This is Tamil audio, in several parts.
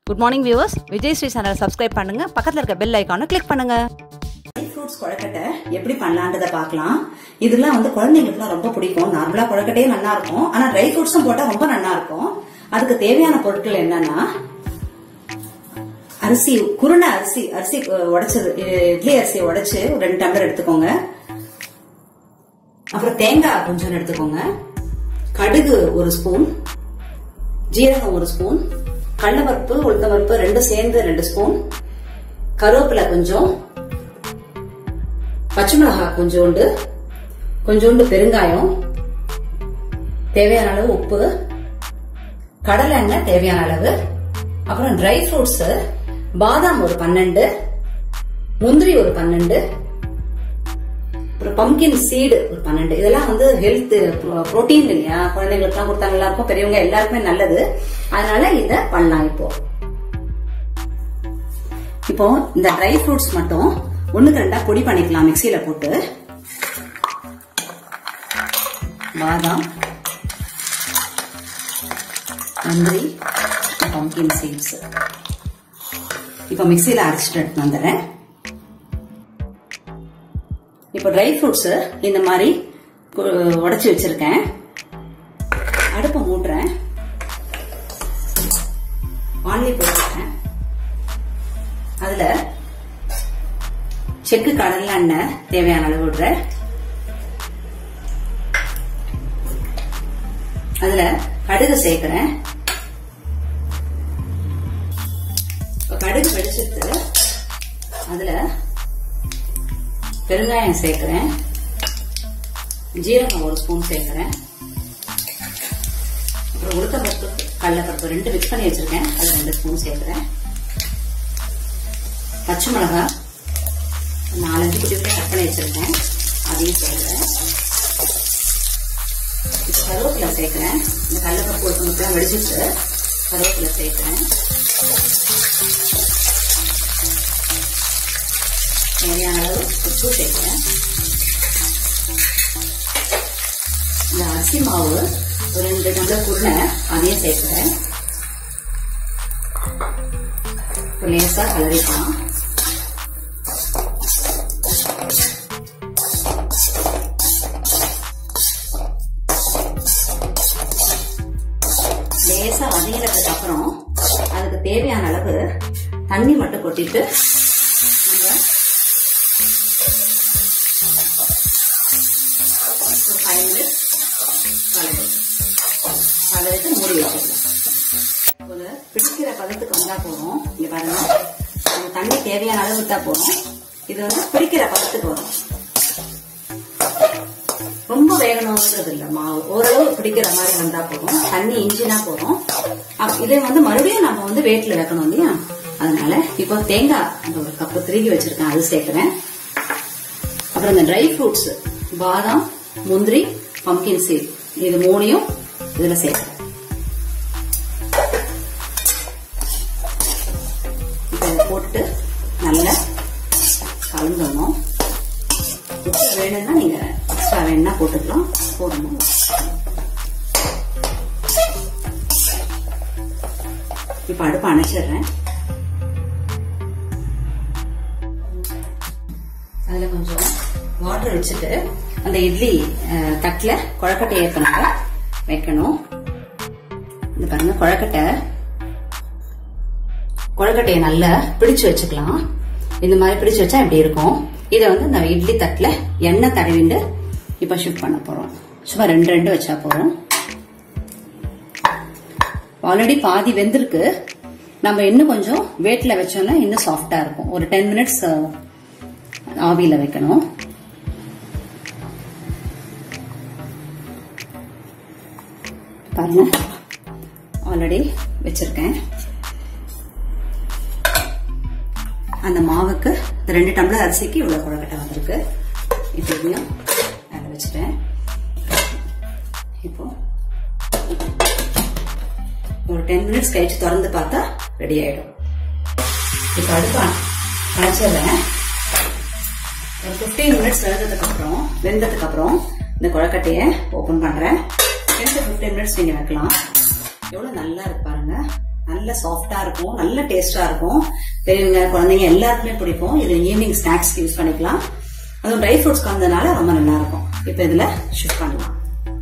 good morning viewers Vijay Shri channel subscribe பண்ணுங்க பக்கத்துல இருக்க பெல் ஐக்கானை கிளிக் பண்ணுங்க ட்ரை ஃப்ரூட்ஸ் கொழக்கட்டை எப்படி பண்ணலான்றத பார்க்கலாம் இதெல்லாம் வந்து குழந்தைங்களுக்குலாம் ரொம்ப பிடிக்கும் நார்மலா கொழக்கட்டையே நல்லா இருக்கும் ஆனா ட்ரை ஃப்ரூட்ஸும் போட்டா ரொம்ப நல்லா இருக்கும் அதுக்கு தேவையான பொருட்கள் என்னன்னா அரிசி குருண அரிசி அரிசி அஹ், உடைச்சது இ- இட்லி அரிசியை உடைச்சு ஒரு ரெண்டு டம்ளர் எடுத்துக்கோங்க அப்புறம் தேங்காய் கொஞ்சம் எடுத்துக்கோங்க கடுகு ஒரு ஸ்பூன் ஜீரகம் ஒரு ஸ்பூன் கடலப்பருப்பு உளுத்தம்பருப்பு ரெண்டும் சேர்ந்து ரெண்டு ஸ்பூன் கருவேப்பிலை கொஞ்சம் பச்சை மிளகாய் கொஞ்சோண்டு கொஞ்சோண்டு பெருங்காயம் தேவையான அளவு உப்பு கடலை எண்ணெய் தேவையான அளவு அப்புறம் ட்ரை ஃப்ரூட்ஸ் பாதாம் ஒரு பன்னெண்டு முந்திரி ஒரு பன்னெண்டு அப்புறம் பம்கின் சீடு ஒரு பன்னெண்டு இதெல்லாம் வந்து ஹெல்த் புரோட்டீன் இல்லையா குழந்தைங்களுக்குலாம் கொடுத்தா நல்லா இருக்கும் பெரியவங்க எல்லாருக்குமே நல்லது அதனால இத பண்ணலாம் இப்போ இப்போ இந்த ட்ரை ஃப்ரூட்ஸ் மட்டும் ஒண்ணுக்கு ரெண்டா பொடி பண்ணிக்கலாம் மிக்சியில போட்டு பாதாம் முந்திரி பம்கின் சீட்ஸ் இப்போ மிக்சியில அரைச்சிட்டு எடுத்து வந்துடுறேன் இப்போ ட்ரை ஃப்ரூட்ஸ் இந்த மாதிரி கு- உடைச்சு வச்சிருக்கேன் அடுப்பை மூட்டுறேன் வானலி போட்டுருக்கேன் அதுல செக்கு கடலை எண்ணெய் தேவையான அளவு விடுறேன் அதுல கடுகு சேர்க்கிறேன் இப்ப கடுகு வெடிச்சிட்டு அதுல பெருங்காயம் சேர்க்கிறேன் ஜீரகம் ஒரு ஸ்பூன் சேர்க்கிறேன் அப்புறம் உளுத்தம்பருப்பு கடலைப்பருப்பு ரெண்டு மிக்ஸ் பண்ணி வச்சிருக்கேன் அது ரெண்டு ஸ்பூன் சேர்க்கிறேன் பச்சை மிளகாய் நாலஞ்சு குட்டி குட்டி கட் பண்ணி வச்சிருக்கேன் அதையும் சேர்க்கிறேன் இப்போ கருவேப்பிலை சேர்க்கிறேன் இந்த கடலைப்பருப்பு உளுத்தம்பருப்புலாம் வெடிச்சிட்டு கருவேப்பிலை சேர்க்கிறேன் தேவையான அளவு உப்பு சேர்க்கிறேன் இந்த அரிசி மாவு ஒரு ரெண்டு டம்ளர் குருணை அதையும் சேர்க்கிறேன் இப்போ லேசா கலரிக்கலாம் லேசா வதங்கினதுக்கு அப்புறம் அதுக்கு தேவையான அளவு தண்ணி மட்டும் கொட்டிட்டு நம்ம ஒரு ஃபைவ் மினிட்ஸ் கலந்து கலந்துட்டு மூடி வச்சிடலாம் ஒரு பிடிக்கிற பதத்துக்கு வந்தா போதும் இங்க பாருங்க நம்ம தண்ணி தேவையான அளவு விட்டா போதும் இது வந்து பிடிக்கிற பதத்துக்கு வரும் ரொம்ப வேகணுங்கிறது இல்ல மாவு ஓரளவு பிடிக்கிற மாதிரி வந்தா போதும் தண்ணி இஞ்சினா போதும் அப்~ இதை வந்து மறுபடியும் நம்ம வந்து வேட்டில் வைக்கணும் இல்லையா அதனால இப்போ தேங்காய் அந்த ஒரு கப்பு திருகி வச்சிருக்கேன் அது சேர்க்கிறேன் அப்புறம் இந்த ட்ரை ஃப்ரூட்ஸ் பாதாம் முந்திரி பம்கின் சீட் இது மூணையும் இதுல சேர்க்கிறேன் இப்போ இதை போட்டுட்டு நல்லா கலந்துடணும் உப்பு வேணும்னா நீங்க எக்ஸ்ட்ரா வேணும்னா போட்டுக்கலாம் போடணும் இப்ப அடுப்பு அணைச்சிடுறேன் அதுல கொஞ்சம் வாட்டர் வச்சுட்டு அந்த இட்லி அஹ், தட்டுல கொழக்கட்டை ஏற்கனவே வைக்கணும் இந்த பாருங்க கொழக்கட்டை கொழக்கட்டையை நல்லா பிடிச்சு வச்சுக்கலாம் இந்த மாதிரி பிடிச்சு வச்சா இப்படி இருக்கும் இதை வந்து இந்த இட்லி தட்டுல எண்ணெய் தடவிண்டு இப்ப ஷிஃப்ட் பண்ண போறோம் சும்மா ரெண்டு ரெண்டு வச்சா போறோம் ஆல்ரெடி பாதி வெந்திருக்கு நம்ம இன்னும் கொஞ்சம் வேட்ல வச்சோம்னா இன்னும் சாஃப்டா இருக்கும் ஒரு டென் மினிட்ஸ் ஆவியில வைக்கணும் பாருங்க ஆல்ரெடி வச்சிருக்கேன் அந்த மாவுக்கு இந்த ரெண்டு டம்ளர் அரிசிக்கு இவ்வளவு கொழக்கட்டை வந்திருக்கு இப்போ இதையும் வேக வச்சுட்டேன் இப்போ ஒரு டென் மினிட்ஸ் கழிச்சு திறந்து பார்த்தா ரெடி ஆயிடும் இப்போ அடுப்பு அணைச்சிடுறேன் ஒரு ஃபிஃப்டீன் மினிட்ஸ் வெந்ததுக்கு அப்புறம் வெந்ததுக்கு அப்புறம் இந்த கொழக்கட்டையை ஓபன் பண்றேன் டென் டு ஃபிஃப்டீன் மினிட்ஸ் நீங்க வைக்கலாம் எவ்வளவு நல்லா இருக்கு பாருங்க நல்ல சாஃப்டா இருக்கும் நல்ல டேஸ்டா இருக்கும் பெரியவங்க குழந்தைங்க எல்லாருக்குமே பிடிக்கும் இது ஈவினிங் ஸ்நாக்ஸ்க்கு யூஸ் பண்ணிக்கலாம் அதுவும் ட்ரை ஃப்ரூட்ஸ் கலந்ததுனால ரொம்ப நல்லா இருக்கும் இப்போ இதுல ஷிஃப்ட் பண்ணலாம்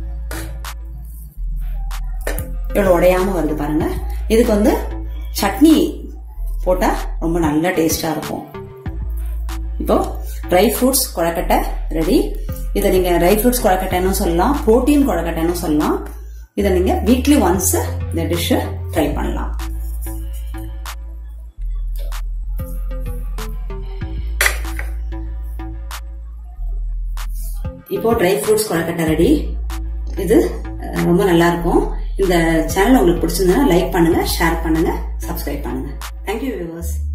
இவ்வளவு உடையாம வருது பாருங்க இதுக்கு வந்து சட்னி போட்டா ரொம்ப நல்ல டேஸ்டா இருக்கும் இப்போ ட்ரை ஃப்ரூட்ஸ் கொழக்கட்டை ரெடி இதை நீங்க ட்ரை ஃப்ரூட்ஸ் கொழக்கட்டைன்னு சொல்லலாம் புரோட்டீன் கொழக்கட்டைன்னு சொல்லலாம் இதை நீங்க வீக்லி ஒன்ஸ் இந்த டிஷ் ட்ரை பண்ணலாம் இப்போ ட்ரை ஃப்ரூட்ஸ் கொழக்கட்டை ரெடி இது அஹ், ரொம்ப நல்லா இருக்கும் இந்த சேனல் உங்களுக்கு பிடிச்சிருந்தா லைக் பண்ணுங்க ஷேர் பண்ணுங்க சப்ஸ்கிரைப் பண்ணுங்க தேங்க்யூ வியூவர்ஸ்